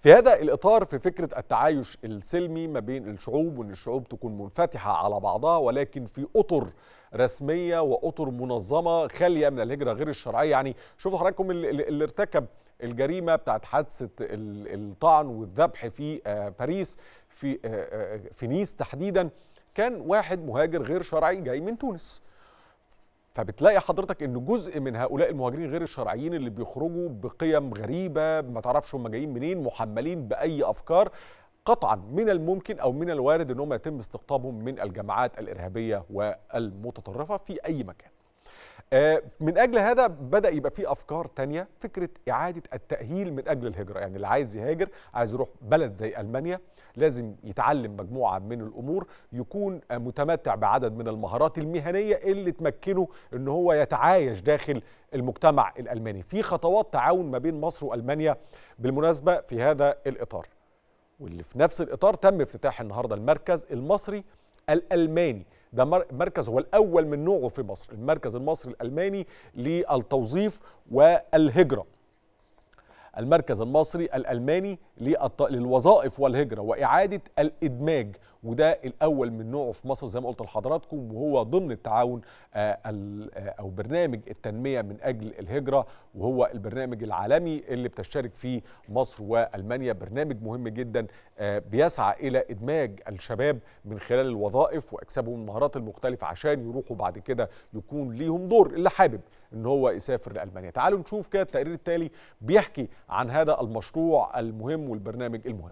في هذا الإطار في فكرة التعايش السلمي ما بين الشعوب وأن الشعوب تكون منفتحة على بعضها ولكن في أطر رسمية وأطر منظمة خالية من الهجرة غير الشرعية يعني شوفوا حضراتكم اللي, اللي ارتكب الجريمة بتاعت حادثة الطعن والذبح في باريس في في نيس تحديدا كان واحد مهاجر غير شرعي جاي من تونس فبتلاقي حضرتك ان جزء من هؤلاء المهاجرين غير الشرعيين اللي بيخرجوا بقيم غريبه ما تعرفش هم جايين منين محملين باي افكار قطعا من الممكن او من الوارد ان هم يتم استقطابهم من الجماعات الارهابيه والمتطرفه في اي مكان. من اجل هذا بدا يبقى في افكار تانية فكره اعاده التاهيل من اجل الهجره يعني اللي عايز يهاجر عايز يروح بلد زي المانيا لازم يتعلم مجموعه من الامور يكون متمتع بعدد من المهارات المهنيه اللي تمكنه ان هو يتعايش داخل المجتمع الالماني في خطوات تعاون ما بين مصر والمانيا بالمناسبه في هذا الاطار واللي في نفس الاطار تم افتتاح النهارده المركز المصري الالماني ده مركز هو الاول من نوعه في مصر المركز المصري الالماني للتوظيف والهجره المركز المصري الالماني للوظائف والهجره واعاده الادماج وده الاول من نوعه في مصر زي ما قلت لحضراتكم وهو ضمن التعاون او برنامج التنميه من اجل الهجره وهو البرنامج العالمي اللي بتشترك فيه مصر والمانيا برنامج مهم جدا بيسعى الى ادماج الشباب من خلال الوظائف واكسابهم المهارات المختلفه عشان يروحوا بعد كده يكون ليهم دور اللي حابب ان هو يسافر لالمانيا تعالوا نشوف كده التقرير التالي بيحكي عن هذا المشروع المهم والبرنامج المهم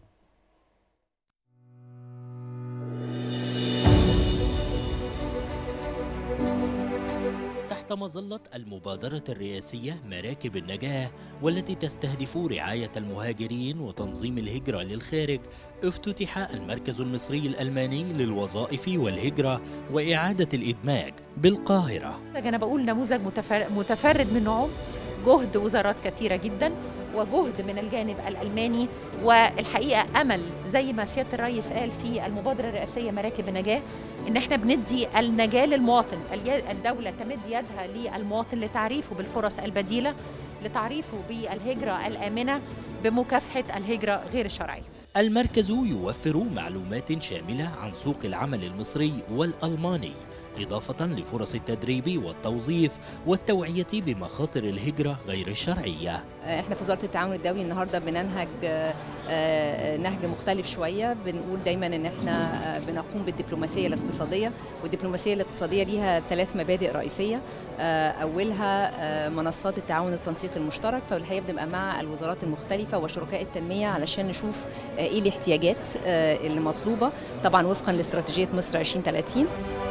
تحت مظلة المبادرة الرئاسية مراكب النجاة والتي تستهدف رعاية المهاجرين وتنظيم الهجرة للخارج افتتح المركز المصري الألماني للوظائف والهجرة وإعادة الإدماج بالقاهرة أنا بقول نموذج متفرد من نوعه جهد وزارات كثيرة جدا وجهد من الجانب الألماني والحقيقة أمل زي ما سيادة الرئيس قال في المبادرة الرئاسية مراكب النجاة إن احنا بندي النجاة للمواطن الدولة تمد يدها للمواطن لتعريفه بالفرص البديلة لتعريفه بالهجرة الآمنة بمكافحة الهجرة غير الشرعية المركز يوفر معلومات شاملة عن سوق العمل المصري والألماني إضافة لفرص التدريب والتوظيف والتوعية بمخاطر الهجرة غير الشرعية احنا في وزارة التعاون الدولي النهاردة بننهج نهج مختلف شوية بنقول دايما ان احنا بنقوم بالدبلوماسية الاقتصادية والدبلوماسية الاقتصادية ليها ثلاث مبادئ رئيسية أولها منصات التعاون التنسيقي المشترك فالحقيقة بنبقى مع الوزارات المختلفة وشركاء التنمية علشان نشوف ايه الاحتياجات اللي مطلوبة طبعا وفقا لاستراتيجية مصر 2030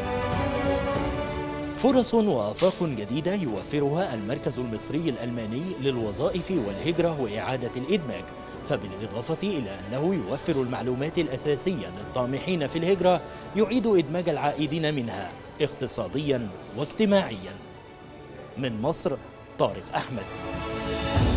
فرص وآفاق جديدة يوفرها المركز المصري الألماني للوظائف والهجرة وإعادة الإدماج فبالإضافة إلى أنه يوفر المعلومات الأساسية للطامحين في الهجرة يعيد إدماج العائدين منها اقتصاديا واجتماعيا من مصر طارق أحمد